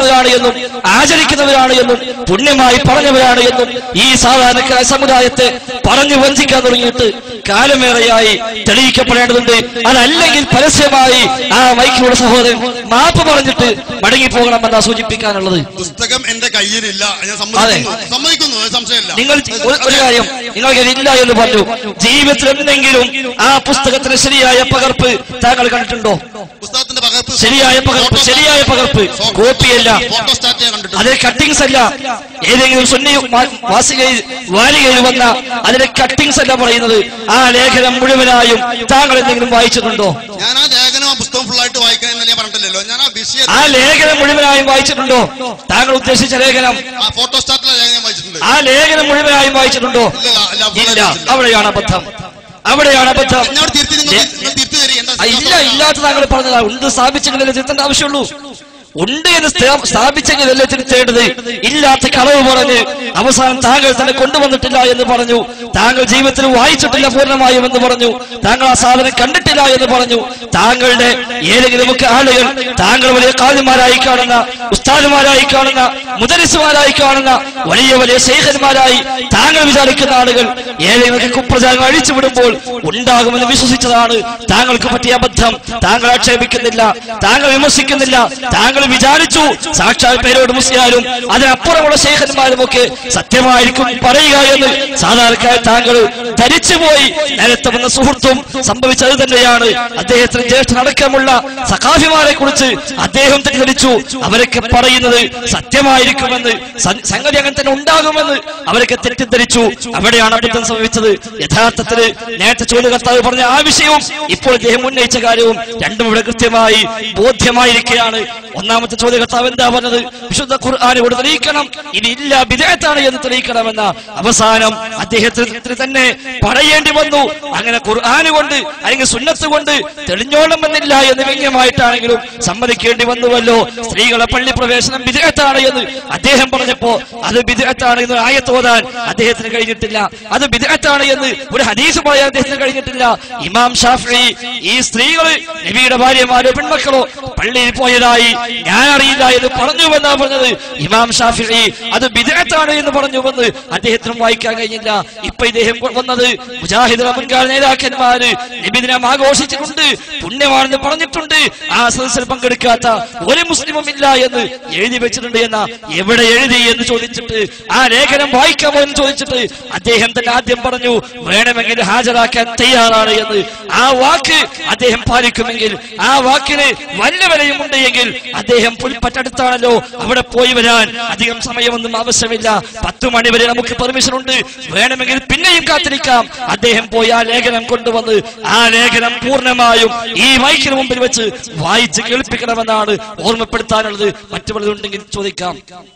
നടക്കുന്നവരാണ് എന്നും ആചരിക്കുന്നവരാണ് എന്നും പുണ്യമായി പറഞ്ഞവരാണ് എന്നും ഈ സാധാരണക്കാര സമുദായത്തെ പറഞ്ഞു വഞ്ചിക്കാൻ തുടങ്ങിയിട്ട് കാലമേറെയായി തെളിയിക്കപ്പെടേണ്ടതുണ്ട് അതല്ലെങ്കിൽ പരസ്യമായി ആ മൈക്കിലൂടെ സഹോദരൻ മാപ്പ് പറഞ്ഞിട്ട് മടങ്ങിപ്പോകണമെന്നാ സൂചിപ്പിക്കാനുള്ളത് പുസ്തകം എന്റെ കയ്യിലില്ല ഞാൻ സമ്മതിക്കുന്നു സമ്മതിക്കുന്നു അത് സംശയമില്ല നിങ്ങൾ ഒരു- ഒരു കാര്യം നിങ്ങൾക്ക് ഇല്ല എന്ന് പറഞ്ഞു ജീവിതത്തിൽ എന്തെങ്കിലും ആ പുസ്തകത്തിന് ശരിയായ പകർപ്പ് താങ്കൾ കണ്ടിട്ടുണ്ടോ പുസ്തകത്തിന്റെ പകർപ്പ് ശരിയായ പകർപ്പ് ശരിയായ പകർപ്പ് കോപ്പിയല്ല ഫോട്ടോസ്റ്റാറ്റ് ഞാൻ കണ്ടിട്ടുണ്ട് അതിലെ കട്ടിങ്സ് അല്ല ഏതെങ്കിലും സുന്നി വാ- വാസികയിൽ വാലികയിൽ വന്ന അതിലെ കട്ടിങ്സ് അല്ല പറയുന്നത് ആ ലേഖനം മുഴുവനായും താങ്കൾ എന്തെങ്കിലും വായിച്ചിട്ടുണ്ടോ ഞാൻ ആ ലേഖനം ആ പുസ്തകം ഫുള്ളായിട്ട് വായിക്കാൻ എന്നല്ലേ പറഞ്ഞിട്ടില്ലല്ലോ ഞാൻ ആ വിഷയം ആ ലേഖനം മുഴുവനായും വായിച്ചിട്ടുണ്ടോ താങ്കൾ ഉദ്ദേശിച്ച ലേഖനം ആ ഫോട്ടോസ്റ്റാറ്റിലെ ലേഖനം വായിച്ചിട്ടുണ്ട് ആ ലേഖനം മുഴുവനായും വായിച്ചിട്ടുണ്ടോ ഇല്ല, ഇല്ല, full ഇല്ല വായിച്ചിട്ടില്ല. അവിടെയാണ് അബദ്ധം അവിടെയാണ് അബദ്ധം എന്നോട് തിരുത്തി നിങ്ങൾ ലേ- നിങ്ങൾ തിരുത്തി തരി എന്താ ആ, ഇല്ല ഇല്ലാത്ത താങ്കൾ പറഞ്ഞതാ ഉണ്ട് സ്ഥാപിച്ചെങ്കിലല്ലേ തിരുത്തേണ്ട ആവശ്യമുള്ളൂ ഉണ്ട് എന്ന് സ്ഥാ- സ്ഥാപിച്ചെങ്കിലല്ലേ തിരുത്തേണ്ടത് ഇല്ലാത്ത കളവ് പറഞ്ഞ് അവസാനം താങ്കൾ തന്നെ കൊണ്ടുവന്നിട്ടില്ല എന്ന് പറഞ്ഞു താങ്കൾ ജീവിതത്തിൽ വായിച്ചിട്ടില്ല പൂർണ്ണമായും എന്ന് പറഞ്ഞു താങ്കൾ ആ സാധനം കണ്ടിട്ടില്ല എന്ന് പറഞ്ഞു താങ്കളുടെ ഏതെങ്കിലുമൊക്കെ ആളുകൾ താങ്കൾ വലിയ കാലിമാരായി കാണുന്ന ഉസ്താദുമാരായി കാണുന്ന മുദരിസുമാരായി കാണുന്ന വലിയ വലിയ ശേഖന്മാരായി താങ്കൾ വിചാരിക്കുന്ന ആളുകൾ ഏതെങ്കിലുമൊക്കെ കുപ്രചാരങ്ങൾ അഴിച്ചുവിടുമ്പോൾ ഉണ്ടാകുമെന്ന് വിശ്വസിച്ചതാണ് താങ്കൾക്ക് പറ്റിയ അബദ്ധം താങ്കൾ ആക്ഷേപിക്കുന്നില്ല താങ്കൾ വിമർശിക്കുന്നില്ല താങ്കൾ വിചാരിച്ചു സാക്ഷാൽ പേരോട് മുസ്ലിയാരും അതിനപ്പുറമുള്ള ശേഖന്മാരും ഒക്കെ സത്യമായിരിക്കും പറയുക എന്ന് സാധാരണക്കാർ താങ്കൾ ധരിച്ചുപോയി നേരത്തെ വന്ന സുഹൃത്തും സംഭവിച്ചത് തന്നെയാണ് അദ്ദേഹത്തിന് ജ്യേഷ്ഠനടക്കമുള്ള സഖാഫിമാരെ കുറിച്ച് അദ്ദേഹം തെറ്റിദ്ധരിച്ചു അവരൊക്കെ പറയുന്നത് സത്യമായിരിക്കുമെന്ന് സ- സംഗതി അങ്ങനെ തന്നെ ഉണ്ടാകുമെന്ന് അവരൊക്കെ തെറ്റിദ്ധരിച്ചു അവിടെയാണ് അബദ്ധം സംഭവിച്ചത് യഥാർത്ഥത്തിൽ നേരത്തെ ചോദ്യകർത്താവ് പറഞ്ഞ ആ വിഷയവും ഇപ്പോൾ ഇദ്ദേഹം ഉന്നയിച്ച കാര്യവും രണ്ടും ഇവിടെ കൃത്യമായി ബോധ്യമായിരിക്കുകയാണ് ഒന്നാമത്തെ ചോദ്യകർത്താവ് എന്താ പറഞ്ഞത് വിശുദ്ധ ഖുർആാനെ ഇവിടെ തെളിയിക്കണം ഇനി ഇല്ല വിദേഹത്താണ് എന്ന് തെളിയിക്കണമെന്ന അവസാനം അദ്ദേഹത്തിന് തന്നെ പറയേണ്ടി വന്നു അങ്ങനെ ഖുർആാന് കൊണ്ട് അല്ലെങ്കിൽ സുന്നത്ത് കൊണ്ട് തെളിഞ്ഞോളമെന്നില്ല എന്ന് വ്യംഗ്യമായിട്ടാണെങ്കിലും സമ്മതിക്കേണ്ടി വന്നുവല്ലോ സ്ത്രീകളെ പള്ളി പ്രവേശനം വിദേഹത്താണ് എന്ന് അദ്ദേഹം പറഞ്ഞപ്പോ അത് വിദേഹത്താണ് എന്ന് ആയത്തോതാൻ അദ്ദേഹത്തിന് കഴിഞ്ഞിട്ടില്ല അത് വിദേഹത്താണ് എന്ന് ഒരു ഹദീസ് പറയാൻ അദ്ദേഹത്തിന് കഴിഞ്ഞിട്ടില്ല ഇമാം ഷാഫി ഈ സ്ത്രീകള് നബിയുടെ ഭാര്യമാരോ പെൺമക്കളോ പള്ളിയിൽ പോയതായി ഞാൻ അറിയില്ല എന്ന് പറഞ്ഞുവെന്നാ പറഞ്ഞത് ഇമാം ഷാഫി അത് വിദേഹത്താണ് എന്ന് പറഞ്ഞുവെന്ന് അദ്ദേഹത്തിനും വായിക്കാൻ കഴിഞ്ഞില്ല ഇപ്പൊ ഇദ്ദേഹം വന്നത് മുജാഹിദ് മുൻകാല നേതാക്കന്മാര് നബിദിനം ആഘോഷിച്ചിട്ടുണ്ട് പുണ്യമാണെന്ന് പറഞ്ഞിട്ടുണ്ട് ആ സദസ്സിൽ പങ്കെടുക്കാത്ത ഒരു മുസ്ലിമും ഇല്ല എന്ന് എഴുതി വെച്ചിട്ടുണ്ട് എന്ന എവിടെ എഴുതി എന്ന് ചോദിച്ചിട്ട് ആ ലേഖനം വായിക്കാമോ എന്ന് ചോദിച്ചിട്ട് അദ്ദേഹം തന്നെ ആദ്യം പറഞ്ഞു വേണമെങ്കിൽ ഹാജരാക്കാൻ തയ്യാറാണ് എന്ന് ആ വാക്ക് അദ്ദേഹം പാലിക്കുമെങ്കിൽ ആ വാക്കിന് വല്ല വിലയുമുണ്ട് എങ്കിൽ അദ്ദേഹം പുൽപ്പറ്റടുത്താണല്ലോ അവിടെ പോയി വരാൻ അധികം സമയമൊന്നും ആവശ്യമില്ല പത്തു മണി വരെ നമുക്ക് പെർമിഷൻ ഉണ്ട് വേണമെങ്കിൽ പിന്നെയും കാത്തിരിക്കാം അദ്ദേഹം പോയി ആ ലേഖനം കൊണ്ടുവന്ന് ആ ലേഖനം പൂർണ്ണമായും ഈ മൈക്കിന് മുമ്പിൽ വെച്ച് വായിച്ച് കേൾപ്പിക്കണമെന്നാണ് ഓർമ്മപ്പെടുത്താനുള്ളത് മറ്റു പലതുണ്ടെങ്കിൽ ചോദിക്കാം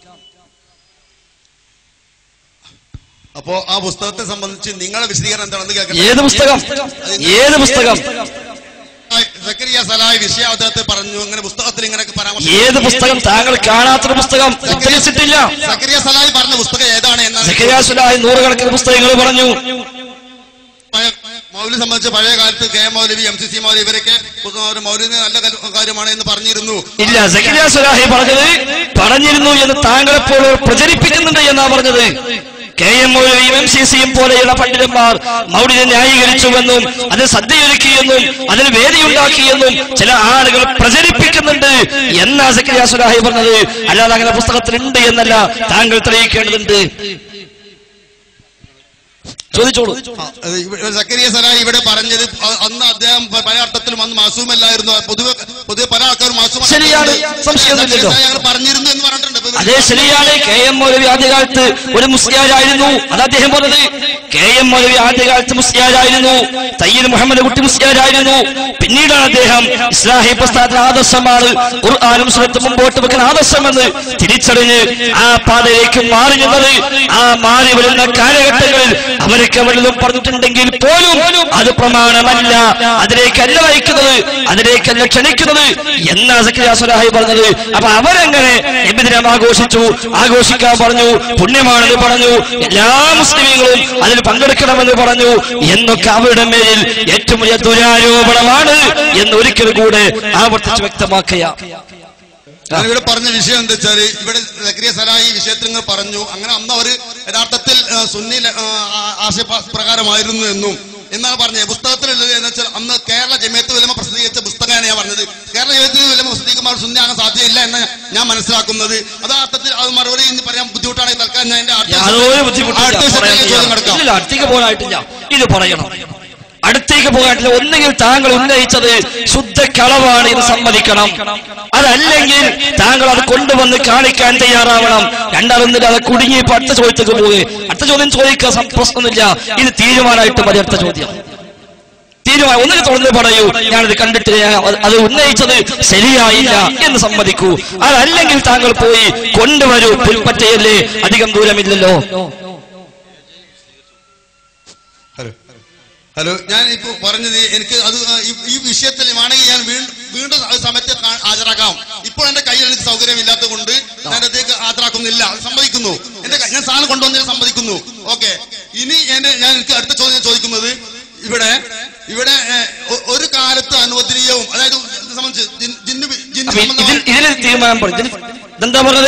അപ്പോ ആ പുസ്തകത്തെ സംബന്ധിച്ച് നിങ്ങളെ വിശദീകരണം എന്താണെന്ന് കേൾക്കട്ടെ ഏത് പുസ്തകം ഏത് പുസ്തകം സക്കരിയ സലാഹി വിഷയാവതത്തെ പറഞ്ഞു അങ്ങനെ പുസ്തകത്തിൽ ഇങ്ങനെ പരാമർശം ഏത് പുസ്തകം താങ്കൾ കാണാത്തൊരു പുസ്തകം ഉദ്ധരിച്ചിട്ടില്ല സക്കരിയ സലാഹി പറഞ്ഞ പുസ്തകം ഏതാണ് എന്നാണ് സഖിയാസുലായി നൂറുകണക്കിന് പുസ്തകങ്ങൾ പറഞ്ഞു പഴയ- മൗലവി സംബന്ധിച്ച് പഴയ കാലത്ത് K M Maulavi M C C Maulavi ഇവരൊക്കെ ഒരു മൗലവിന് നല്ല കൽ- കാര്യമാണ് എന്ന് പറഞ്ഞിരുന്നു ഇല്ല സഖിയ സുലാഹി പറഞ്ഞത് പറഞ്ഞിരുന്നു എന്ന് താങ്കളെപ്പോൾ പ്രചരിപ്പിക്കുന്നുണ്ട് എന്നാ പറഞ്ഞത് കെ എം മൗലവിയും എം സി സിയും പോലെയുള്ള പണ്ഡിതന്മാർ മൗലിനെ ന്യായീകരിച്ചുവെന്നും അത് സദ്യയൊരുക്കിയെന്നും അതിന് വേദിയുണ്ടാക്കിയെന്നും ചില ആളുകൾ പ്രചരിപ്പിക്കുന്നുണ്ട് എന്നാ സഖിയ സുലാഹി പറഞ്ഞത് അല്ലാതെ അങ്ങനെ പുസ്തകത്തിലുണ്ട് എന്നല്ല താങ്കൾ തെളിയിക്കേണ്ടതുണ്ട് ചോദിച്ചോളൂ ആ, അത് ഇവിടെ സക്കരിയ സലാഹി ഇവിടെ പറഞ്ഞത് അ- അന്ന് അദ്ദേഹം പ- പല അർത്ഥത്തിലും അന്ന് മാസൂമല്ലായിരുന്നു പൊതുവെ പൊതുവെ പല ആൾക്കാരും മാസൂം ശരിയാണ്. സംശയമൊന്നുമില്ലല്ലോ. ഞങ്ങൾ പറഞ്ഞിരുന്നു എന്ന് പറഞ്ഞിട്ടുണ്ട് ഇപ്പൊ അതേ ശരിയാണ് കെ എം മൗലവി ആദ്യകാലത്ത് ഒരു മുസ്ലിയാരായിരുന്നു അത് അദ്ദേഹം പറഞ്ഞത് കെ എം മൗലവി ആദ്യകാലത്ത് മുസ്ലിയാരായിരുന്നു തയ്യൽ മുഹമ്മദ് കുട്ടി മുസ്ലിയാരായിരുന്നു പിന്നീടാണ് അദ്ദേഹം ഇസ്ലാഹി പ്രസ്ഥാനത്തിന് ആദർശമാണ് ഖുർആാനും സുഹൃത്ത് മുമ്പോട്ട് വെക്കുന്ന ആദർശമെന്ന് തിരിച്ചറിഞ്ഞ് ആ പാതയിലേക്ക് മാറി നിന്നത് ആ മാറി വരുന്ന കാലഘട്ടങ്ങളിൽ അവരൊക്കെ വല്ലതും പറഞ്ഞിട്ടുണ്ടെങ്കിൽ പോലും അത് പ്രമാണമല്ല അതിലേക്കല്ല നയിക്കുന്നത് അതിലേക്കല്ല ക്ഷണിക്കുന്നത് എന്നാ സക്രിയാസുലാഹി പറഞ്ഞത് അപ്പൊ അവരെങ്ങനെ നബിദിനം ആഘോഷിച്ചു ആഘോഷിക്കാൻ പറഞ്ഞു പുണ്യമാണെന്ന് പറഞ്ഞു എല്ലാ മുസ്ലിമീങ്ങളും അതിൽ പങ്കെടുക്കണമെന്ന് പറഞ്ഞു എന്നൊക്കെ അവരുടെ മേലിൽ ഏറ്റവും വലിയ ദുരാരോപണമാണ് എന്ന് ഒരിക്കൽ കൂടെ ആവർത്തിച്ച് വ്യക്തമാക്കുക ഞാനിവിടെ പറഞ്ഞ വിഷയം എന്താ വെച്ചാല് ഇവിടെ ലക്രിയ സലാഹി ഈ വിഷയത്തിൽ നിങ്ങൾ പറഞ്ഞു അങ്ങനെ അന്ന് അവര് യഥാർത്ഥത്തിൽ ആ, സുന്നി ല- ആ, ആ- ആശയ പ- പ്രകാരമായിരുന്നു എന്നും എന്നാണ് പറഞ്ഞത് പുസ്തകത്തിലുള്ളത് എന്ന് വെച്ചാൽ അന്ന് കേരള ജമിയത്ത് വിലമ പ്രസിദ്ധീകരിച്ച പുസ്തകമാണ് ഞാൻ പറഞ്ഞത് കേരള ജമിയത്ത് വിലമ പ്രസിദ്ധീകരിക്കുമ്പോൾ സുന്നി ആകാൻ സാധ്യതയില്ല എന്ന് ഞാൻ മനസ്സിലാക്കുന്നത് അത് അർത്ഥത്തിൽ അത് മറുപടി ഇന്ന് പറയാൻ ബുദ്ധിമുട്ടാണെങ്കിൽ തൽക്കാലം ഞാൻ എന്റെ അടുത്ത യാതൊരു വിഷയത്തിൽ- ബുദ്ധിമുട്ടില്ല അടുത്ത വിഷയത്തിലേക്ക് ചോദ്യം കിടക്കാം ഇല്ല അടുത്തേക്ക് പോകാനായിട്ടില്ല ഇത് പറയണം അടുത്തേക്ക് പോകാനില്ല ഒന്നുകിൽ താങ്കൾ ഉന്നയിച്ചത് ശുദ്ധ കളവാണ് ഇത് സമ്മതിക്കണം അതല്ലെങ്കിൽ താങ്കൾ അത് കൊണ്ടുവന്ന് കാണിക്കാൻ തയ്യാറാവണം രണ്ടാളൊന്നില്ല അത് കുടുങ്ങി ഇപ്പൊ അടുത്ത ചോദ്യത്തേക്ക് പോകുക അടുത്ത ചോദ്യം ചോദിക്കാൻ സം- പ്രശ്നമൊന്നുമില്ല ഇത് തീരുമാനമായിട്ട് മതി അടുത്ത ചോദ്യം തീരുമാനം ഒന്നിന് തുറന്ന് പറയൂ ഞാനത് കണ്ടിട്ടില്ല ഞാൻ അത് അത് ഉന്നയിച്ചത് ശരിയായില്ല എന്ന് സമ്മതിക്കൂ അതല്ലെങ്കിൽ താങ്കൾ പോയി കൊണ്ടുവരൂ പുൽപ്പറ്റയല്ലേ അധികം ദൂരമില്ലല്ലോ ഹലോ ഹലോ ഞാൻ ഇപ്പൊ പറഞ്ഞത് എനിക്ക് അത് ഈ- ഈ വിഷയത്തിൽ വേണമെങ്കിൽ ഞാൻ വീണ്ടും വീണ്ടും അത് സമയത്ത് കാ- ഹാജരാക്കാം ഇപ്പോൾ എന്റെ കയ്യിൽ എനിക്ക് സൗകര്യമില്ലാത്തത് കൊണ്ട് ഞാൻ അതിലേക്ക് ഹാജരാക്കുന്നില്ല അത് സമ്മതിക്കുന്നു എന്റെ കൈ- ഞാൻ സാധനം കൊണ്ടുവന്നതിന് സമ്മതിക്കുന്നു ഓക്കെ ഇനി എന്നെ ഞാൻ എനിക്ക് അടുത്ത ചോദ്യം ചോദിക്കുന്നത് ഇവിടെ ഇവിടെ ഏഹ്, ഒ- ഒരു കാലത്ത് അനുവദനീയവും അതായത് ഇത് സംബന്ധിച്ച് ജിൻ- ജിന്ന് ബി- ജിന്ന് അപ്പൊ ഇതിൽ സംബന്ധമായ- ഇതിന് തീരുമാനം പറഞ്ഞു ഇതിന് ഇതെന്താ പറഞ്ഞത്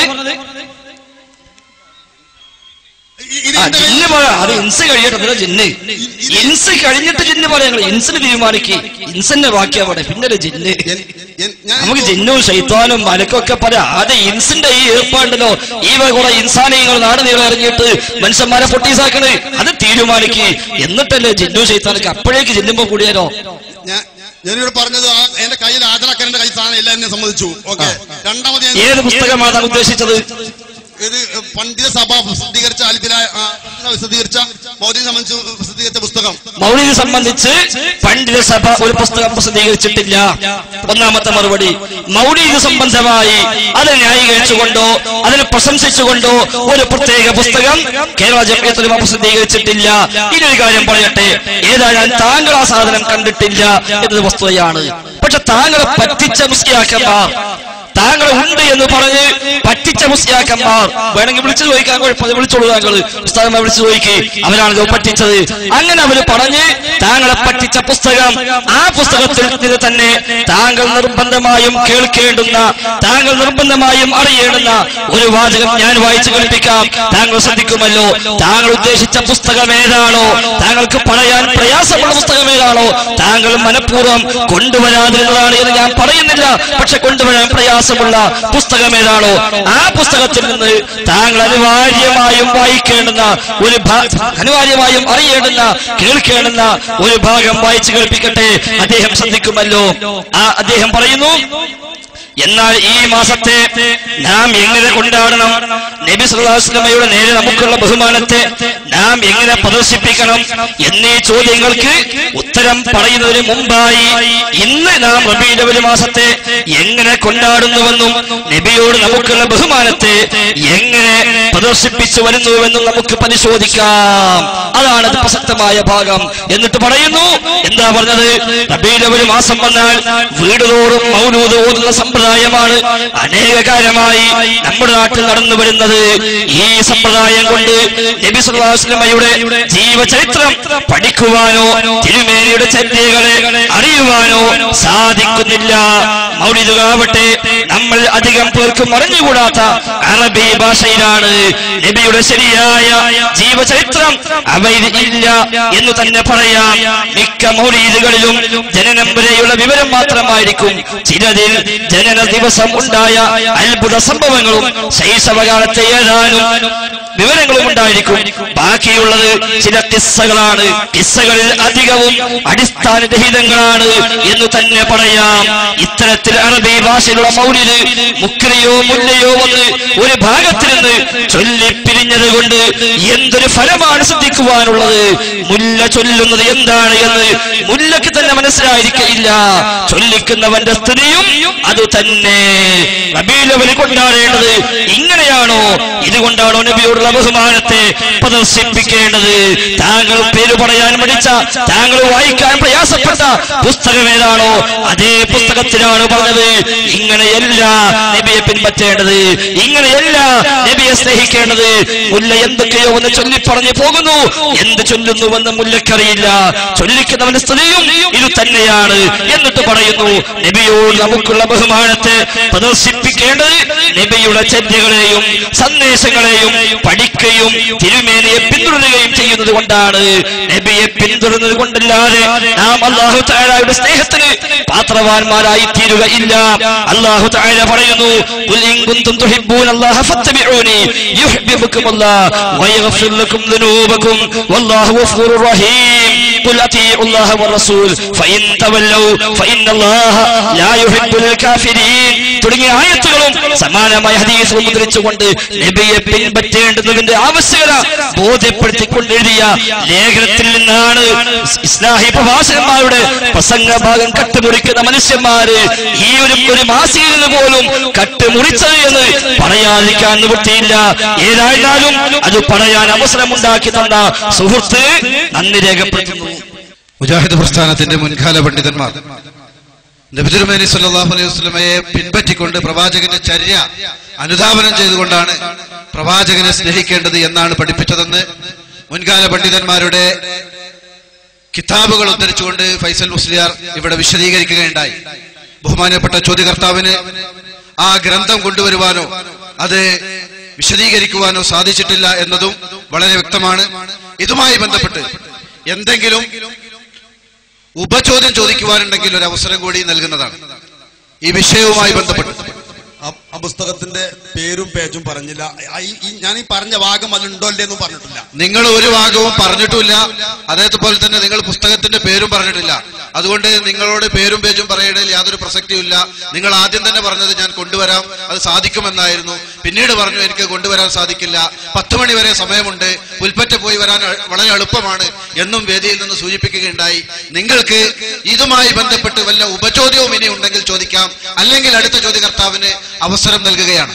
ഇ- ഇത് ആ എന്റെ കയ്യിൽ- ജിന്ന് പറയാം അത് ഇൻസ് കഴിയട്ടെ പിന്നെ ജിന്ന് ഇൻസ് കഴിഞ്ഞിട്ട് ജിന്ന് പറയാങ്ങൾ ഇൻസിന് തീരുമാനിക്ക് ഇൻസിന്റെ ബാക്കിയാ അവിടെ പിന്നെ ഒരു ജിന്ന് എൻ- എൻ- ഞാൻ നമുക്ക് ഇപ്പോ- ജിന്നും ശൈത്താനും മലക്കൊക്കെ പറയാം ആദ്യം ഇൻസിന്റെ ഈ ഏർപ്പാടുണ്ടല്ലോ ഈ വക കുറെ ഇൻസാനിയങ്ങൾ നാട് നീളം ഇറങ്ങിയിട്ട് മനുഷ്യന്മാരെ പൊട്ടീസാക്കണ് അത് തീരുമാനിക്ക് എന്നിട്ടല്ലേ ജിന്നും ശൈത്താനൊക്കെ അപ്പോഴേക്ക് ജിന്നുമ്പോ കൂടിയാലോ ഞാൻ ഞാനിവിടെ പറഞ്ഞത് ആ എന്റെ കയ്യിൽ ഹാജരാക്കാൻ എന്റെ കയ്യിൽ സാധനം ഇല്ല എന്നെ സമ്മതിച്ചു ഓക്കെ രണ്ടാമത് ഞാൻ ഏത് പുസ്തകമാണ് ഉദ്ദേശിച്ചത് ഇത് പണ്ഡിത സഭ പ്രസിദ്ധീകരിച്ച അൽബില ആ, പ്രസിദ്ധീകരിച്ച മൗലിക സംബന്ധിച്ച് പ്രസിദ്ധീകരിച്ച പുസ്തകം മൗലിക സംബന്ധിച്ച് പണ്ഡിത സഭ ഒരു പുസ്തകം പ്രസിദ്ധീകരിച്ചിട്ടില്ല ഒന്നാമത്തെ മറുപടി മൗലിക സംബന്ധമായി അത് ന്യായീകരിച്ചുകൊണ്ടോ അതിനെ പ്രശംസിച്ചുകൊണ്ടോ ഒരു പ്രത്യേക പുസ്തകം കേരള ജമ്യത്തുലമ പ്രസിദ്ധീകരിച്ചിട്ടില്ല ഇനിയൊരു കാര്യം പറയട്ടെ ഏതായാലും താങ്കൾ ആ സാധനം കണ്ടിട്ടില്ല എന്നത് വസ്തുതയാണ് പക്ഷെ താങ്കളെ പറ്റിച്ച മുസ്ലിയാക്കന്മാർ താങ്കൾ ഉണ്ട് എന്ന് പറഞ്ഞ് പറ്റിച്ച മുസ്ലിയാക്കന്മാർ വേണമെങ്കിൽ വിളിച്ചു ചോദിക്കാൻ കുഴപ്പമില്ല വിളിച്ചോളൂ താങ്കൾ പുസ്തകമായി വിളിച്ചു ചോദിക്ക് അവരാണല്ലോ പറ്റിച്ചത് അങ്ങനെ അവര് പറഞ്ഞ് താങ്കളെ പറ്റിച്ച പുസ്തകം ആ പുസ്തകത്തിൽ നിന്ന് തന്നെ താങ്കൾ നിർബന്ധമായും കേൾക്കേണ്ടുന്ന താങ്കൾ നിർബന്ധമായും അറിയേണ്ടുന്ന ഒരു വാചകം ഞാൻ വായിച്ചു കേൾപ്പിക്കാം താങ്കൾ ശ്രദ്ധിക്കുമല്ലോ താങ്കൾ ഉദ്ദേശിച്ച പുസ്തകം ഏതാണോ താങ്കൾക്ക് പറയാൻ പ്രയാസമുള്ള പുസ്തകം ഏതാണോ താങ്കൾ മനഃപൂർവ്വം കൊണ്ടുവരാതിരുന്നതാണ് എന്ന് ഞാൻ പറയുന്നില്ല പക്ഷെ കൊണ്ടുവരാൻ പ്രയാസമുള്ള പുസ്തകം ഏതാണോ ആ പുസ്തകത്തിൽ നിന്ന് താങ്കൾ അനിവാര്യമായും വായിക്കേണ്ടുന്ന ഒരു ഭാ- അനിവാര്യമായും അറിയേണ്ടുന്ന കേൾക്കേണ്ടുന്ന ഒരു ഭാഗം വായിച്ചു കേൾപ്പിക്കട്ടെ അദ്ദേഹം ശ്രദ്ധിക്കുമല്ലോ ആ അദ്ദേഹം പറയുന്നു എന്നാൽ ഈ മാസത്തെ നാം എങ്ങനെ കൊണ്ടാടണം നബി സല്ലല്ലാഹു അലൈഹി വസല്ലമയുടെ നേരെ നമുക്കുള്ള ബഹുമാനത്തെ നാം എങ്ങനെ പ്രദർശിപ്പിക്കണം എന്നീ ചോദ്യങ്ങൾക്ക് ഉത്തരം പറയുന്നതിന് മുമ്പായി ഇന്ന് നാം റബീലവൽ മാസത്തെ എങ്ങനെ കൊണ്ടാടുന്നുവെന്നും നബിയോട് നമുക്കുള്ള ബഹുമാനത്തെ എങ്ങനെ പ്രദർശിപ്പിച്ചു വരുന്നുവെന്നും നമുക്ക് പരിശോധിക്കാം അതാണ് അത് പ്രസക്തമായ ഭാഗം എന്നിട്ട് പറയുന്നു എന്താ പറഞ്ഞത് റബീലവൽ മാസം വന്നാൽ വീടുതോറും മൗലൂദ് ഓതുന്ന സമ്പ്രദായമാണ് അനേക കാലമായി നമ്മുടെ നാട്ടിൽ നടന്നു വരുന്നത് ഈ സമ്പ്രദായം കൊണ്ട് നബി സല്ലല്ലാഹു അലൈഹി വസല്ലമയുടെ ജീവചരിത്രം പഠിക്കുവാനോ തിരുമേനിയുടെ ചര്യകളെ അറിയുവാനോ സാധിക്കുന്നില്ല മൗലിദുകാവട്ടെ നമ്മൾ അധികം പേർക്കും അറിഞ്ഞുകൂടാത്ത അറബി ഭാഷയിലാണ് നബിയുടെ ശരിയായ ജീവചരിത്രം അവയിൽ ഇല്ല എന്ന് തന്നെ പറയാം മിക്ക മൗലീദുകളിലും ജനനം വരെയുള്ള വിവരം മാത്രമായിരിക്കും ചിലതിൽ ജനന ദിവസം ഉണ്ടായ അത്ഭുത സംഭവങ്ങളും ശൈശവകാലത്തെ ഏതാനും വിവരങ്ങളും ഉണ്ടായിരിക്കും ബാക്കിയുള്ളത് ചില കിസ്സകളാണ് കിസ്സകളിൽ അധികവും അടിസ്ഥാനരഹിതങ്ങളാണ് എന്ന് തന്നെ പറയാം ഇത്തരത്തിൽ അറബി ഭാഷയിലുള്ള മൗലിന് മുക്രിയോ മുല്ലയോ വന്ന് ഒരു ഭാഗത്ത് നിന്ന് ചൊല്ലിപ്പിരിഞ്ഞത് കൊണ്ട് എന്തൊരു ഫലമാണ് ശ്രദ്ധിക്കുവാനുള്ളത് മുല്ല ചൊല്ലുന്നത് എന്താണ് എന്ന് മുല്ലക്ക് തന്നെ മനസ്സിലായിരിക്കയില്ല ചൊല്ലിക്കുന്നവന്റെ സ്ഥിതിയും അത് തന്നെ റബീലവന് കൊണ്ടാടേണ്ടത് ഇങ്ങനെയാണോ ഇതുകൊണ്ടാണോ നബിയോടുള്ള ബഹുമാനത്തെ പ്രദർശിപ്പിക്കേണ്ടത് താങ്കൾ പേര് പറയാൻ മടിച്ച താങ്കൾ വായിക്കാൻ പ്രയാസപ്പെട്ട പുസ്തകം ഏതാണോ അതേ പുസ്തകത്തിലാണ് പറഞ്ഞത് ഇങ്ങനെയല്ല നബിയെ പിൻപറ്റേണ്ടത് ഇങ്ങനെയല്ല നബിയെ സ്നേഹിക്കേണ്ടത് മുല്ല എന്തൊക്കെയോ ഒന്ന് ചൊല്ലി പറഞ്ഞു പോകുന്നു എന്ത് ചൊല്ലുന്നുവെന്ന് മുല്ലക്കറിയില്ല ചൊല്ലിക്കുന്നവന്റെ സ്ഥിതിയും ഇത് ഇത് തന്നെയാണ് എന്നിട്ട് പറയുന്നു നബിയോട് നമുക്കുള്ള ബഹുമാനത്തെ പ്രദർശിപ്പിക്കേണ്ടത് നബിയുടെ ചര്യകളെയും സന്ദേശങ്ങളെയും പഠിക്കുകയും തിരുമേനിയെ പിന്തുടരുകയും ചെയ്യുന്നത് കൊണ്ടാണ് നബിയെ പിന്തുടരുന്നത് കൊണ്ടല്ലാതെ നാം അള്ളാഹു താരായുടെ സ്നേഹത്തിന് പാത്രവാന്മാരായി തീരുകയില്ല അള്ളാഹു താര പറയുന്നു "ഖുൽ ഇൻ കുന്തും തുഹിബ്ബൂന അല്ലാഹ ഫത്തബിഊനി യുഹ്ബിബുക്കും അല്ലാഹ് വയഗ്ഫിർ ലക്കും ദുനൂബക്കും വല്ലാഹു ഗഫൂറുർ റഹീം ഖുൽ അതീഉ അല്ലാഹ വറസൂൽ ഫഇൻ തവല്ലൗ ഫഇന്നല്ലാഹ ലാ യുഹിബ്ബുൽ കാഫിരീൻ തുടങ്ങിയ ആയത്തുകളും സമാനമായ ഹദീസുകൾ മുദ്രിച്ചുകൊണ്ട് നബിയെ പിൻപറ്റേണ്ടുന്നതിന്റെ ആവശ്യകത ബോധ്യപ്പെടുത്തിക്കൊണ്ട് എഴുതിയ ലേഖനത്തിൽ നിന്നാണ് ഇസ്ലാഹി പ്രഭാഷകന്മാരുടെ പ്രസംഗ ഭാഗം കട്ടുമുറിക്കുന്ന മനുഷ്യന്മാര് ഈ ഒരു ഒരു മാസികയിൽ നിന്ന് പോലും കട്ടുമുറിച്ചത് എന്ന് പറയാതിരിക്കാൻ നിവൃത്തിയില്ല ഏതായിരുന്നാലും അത് പറയാൻ അവസരമുണ്ടാക്കി തന്ന സുഹൃത്ത് നന്ദി രേഖപ്പെടുത്തുന്നു മുജാഹിദ് പ്രസ്ഥാനത്തിന്റെ മുൻകാല പണ്ഡിതന്മാർ നബിതുരുമേനി സല്ലല്ലാഹു അലൈഹി വസല്ലമയെ പിൻപറ്റിക്കൊണ്ട് പ്രവാചകന്റെ ചര്യ അനുധാവനം ചെയ്തുകൊണ്ടാണ് പ്രവാചകനെ സ്നേഹിക്കേണ്ടത് എന്നാണ് പഠിപ്പിച്ചതെന്ന് മുൻകാല പണ്ഡിതന്മാരുടെ കിതാബുകൾ ഉദ്ധരിച്ചുകൊണ്ട് ഫൈസൽ മുസ്ലിയാർ ഇവിടെ വിശദീകരിക്കുകയുണ്ടായി ബഹുമാനപ്പെട്ട ചോദ്യകർത്താവിന് ആ ഗ്രന്ഥം കൊണ്ടുവരുവാനോ അത് വിശദീകരിക്കുവാനോ സാധിച്ചിട്ടില്ല എന്നതും വളരെ വ്യക്തമാണ് ഇതുമായി ബന്ധപ്പെട്ട് എന്തെങ്കിലും ഉപചോദ്യം ചോദിക്കുവാനുണ്ടെങ്കിൽ ഒരു അവസരം കൂടി നൽകുന്നതാണ് ഈ വിഷയവുമായി ബന്ധപ്പെട്ട് ആ- ആ പുസ്തകത്തിന്റെ പേരും പേജും പറഞ്ഞില്ല ആ ഈ- ഈ ഞാൻ ഈ പറഞ്ഞ ഭാഗം അതിലുണ്ടോ അല്ലേ എന്നും പറഞ്ഞിട്ടില്ല നിങ്ങൾ ഒരു ഭാഗവും പറഞ്ഞിട്ടുമില്ല അതേപോലെ തന്നെ നിങ്ങൾ പുസ്തകത്തിന്റെ പേരും പറഞ്ഞിട്ടില്ല അതുകൊണ്ട് നിങ്ങളോട് പേരും പേജും പറയണതിൽ യാതൊരു പ്രസക്തിയുമില്ല നിങ്ങൾ ആദ്യം തന്നെ പറഞ്ഞത് ഞാൻ കൊണ്ടുവരാം അത് സാധിക്കുമെന്നായിരുന്നു പിന്നീട് പറഞ്ഞു എനിക്ക് കൊണ്ടുവരാൻ സാധിക്കില്ല പത്ത് മണി വരെ സമയമുണ്ട് പുൽപ്പറ്റ പോയി വരാൻ എ- വളരെ എളുപ്പമാണ് എന്നും വേദിയിൽ നിന്ന് സൂചിപ്പിക്കുകയുണ്ടായി നിങ്ങൾക്ക് ഇതുമായി ബന്ധപ്പെട്ട് വല്ല ഉപചോദ്യവും ഇനി ഉണ്ടെങ്കിൽ ചോദിക്കാം അല്ലെങ്കിൽ അടുത്ത ചോദ്യകർത്താവിന് അവസരം നൽകുകയാണ്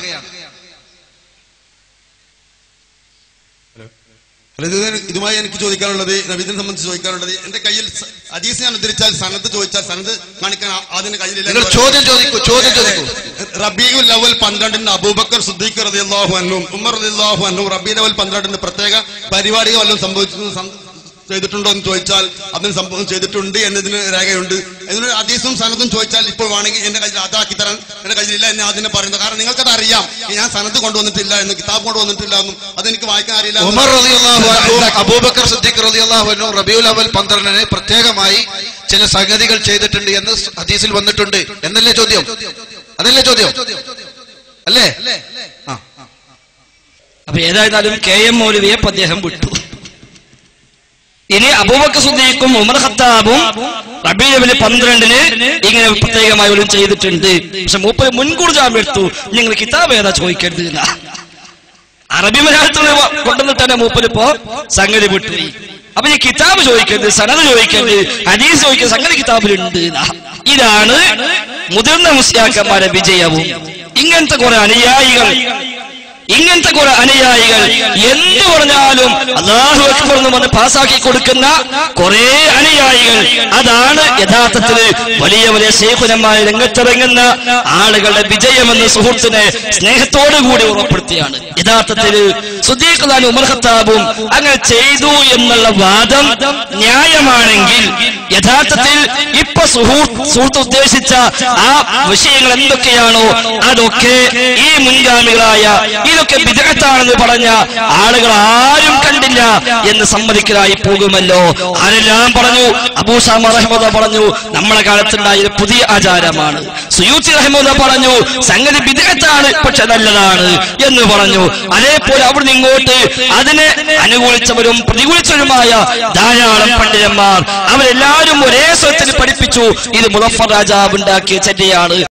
അല്ല, ഇത് ഇതുമായി എനിക്ക് ചോദിക്കാനുള്ളത് നബീദിനെ സംബന്ധിച്ച് ചോദിക്കാനുള്ളത് എന്റെ കയ്യിൽ സ- ഹദീസ് ഞാൻ ഉദ്ധരിച്ചാൽ സനത് ചോദിച്ചാൽ സനത് കാണിക്കാൻ ആ- ആദ്യം കയ്യിലില്ല നിങ്ങൾ ചോദ്യം ചോദിക്കൂ ചോദ്യം ചോദിക്കൂ റബീഉൽ അവൽ പന്ത്രണ്ടിന് അബൂബക്കർ സുദ്ദീഖ് റളിയല്ലാഹു അൻഹും ഉമർ റളിയല്ലാഹു അൻഹും റബീഉൽ അവൽ പന്ത്രണ്ടിന് പ്രത്യേക പരിപാടികൾ വല്ലതും സംഭവിച്ചു സം- ചെയ്തിട്ടുണ്ടോ എന്ന് ചോദിച്ചാൽ അതിന് സംഭവം ചെയ്തിട്ടുണ്ട് എന്നതിന് രേഖയുണ്ട് ഇതിനൊരു അതീസും സനതും ചോദിച്ചാൽ ഇപ്പോൾ വേണമെങ്കിൽ എന്റെ കയ്യിൽ അതാക്കി തരാൻ എന്റെ കയ്യിലില്ല എന്ന് ആദ്യം പറയുന്നത് കാരണം നിങ്ങൾക്കത് അറിയാം ഞാൻ സനത് കൊണ്ടുവന്നിട്ടില്ല എന്ന് കിതാബ് കൊണ്ടുവന്നിട്ടില്ല എന്നും അതെനിക്ക് വായിക്കാൻ അറിയില്ല എന്നും- ഉമർ റളിയല്ലാഹു അൻഹു അബൂബക്കർ സിദ്ദീഖ് റളിയല്ലാഹു അൻഹു റബീഉൽ അവൽ പന്ത്രണ്ടിന് പ്രത്യേകമായി ചില സംഗതികൾ ചെയ്തിട്ടുണ്ട് എന്ന് ഹദീസിൽ വന്നിട്ടുണ്ട് എന്നല്ലേ ചോദ്യം അതല്ലേ ചോദ്യം അല്ലേ ആ അപ്പൊ ഏതായിരുന്നാലും കെ എം മൗലവിയെ ഇപ്പൊ അദ്ദേഹം വിട്ടു ഇനി അബൂബക്കർ സുദ്ദീഖും ഉമർ ഖത്താബും റബീബിന് പന്ത്രണ്ടിന് ഇങ്ങനെ പ്രത്യേകമായി ഒരു ചെയ്തിട്ടുണ്ട് പക്ഷെ മൂപ്പര് മുൻകൂർ ജാമ്യം എടുത്തു നിങ്ങൾ കിതാബ് ഏതാ ചോദിക്കരുത് എന്നാ. അറബി മലയാളത്തിൽ കൊണ്ടുവന്നിട്ട് തന്നെ മൂപ്പരിപ്പോ സംഗതി വിട്ടു അപ്പൊ ഈ കിതാബ് ചോദിക്കരുത് സനത് ചോദിക്കരുത് ഹദീസ് ചോദിക്കരുത് സംഗതി കിതാബിലുണ്ട് എന്നാ. ഇതാണ് മുതിർന്ന മുസ്ലിയാക്കന്മാരെ വിജയവും ഇങ്ങനത്തെ കുറെ അനുയായികൾ ഇങ്ങനത്തെ കുറെ അനുയായികൾ എന്ത് പറഞ്ഞാലും അള്ളാഹു അക്ബർ എന്ന് പറഞ്ഞ് പാസ്സാക്കി കൊടുക്കുന്ന കുറെ അനുയായികൾ അതാണ് യഥാർത്ഥത്തിൽ വലിയ വലിയ ശേഖുനന്മാരെ രംഗത്തിറങ്ങുന്ന ആളുകളുടെ വിജയമെന്ന് സുഹൃത്തിനെ സ്നേഹത്തോടു കൂടി ഉറപ്പെടുത്തിയാണ് യഥാർത്ഥത്തിൽ സുദ്ദീഖ്ലാൻ ഉമർ ഖത്താബും അങ്ങനെ ചെയ്തു എന്നുള്ള വാദം ന്യായമാണെങ്കിൽ യഥാർത്ഥത്തിൽ ഇപ്പൊ സുഹൃത്ത് സുഹൃത്ത് ഉദ്ദേശിച്ച ആ വിഷയങ്ങൾ എന്തൊക്കെയാണോ അതൊക്കെ ഈ മുൻഗാമികളായ ഇതൊക്കെ വിദഗ്ധാണെന്ന് പറഞ്ഞ ആളുകൾ ആരും കണ്ടില്ല എന്ന് സമ്മതിക്കലായി പോകുമല്ലോ ആരെല്ലാം പറഞ്ഞു അബൂസാമ റഹ്മദ പറഞ്ഞു നമ്മളെ കാലത്തുണ്ടായ ഒരു പുതിയ ആചാരമാണ് സുയൂത്തി റഹ്മദ പറഞ്ഞു സംഗതി വിദഗ്ധാണ് പക്ഷെ നല്ലതാണ് എന്ന് പറഞ്ഞു അതേപോലെ അവിടുന്ന് ഇങ്ങോട്ട് അതിനെ അനുകൂലിച്ചവരും പ്രതികൂലിച്ചവരുമായ ധാരാളം പണ്ഡിതന്മാർ അവരെല്ലാവരും ഒരേ സ്വരത്തിൽ പഠിപ്പിച്ചു ഇത് മുളഫർ രാജാവ് ഉണ്ടാക്കിയ ചര്യയാണ്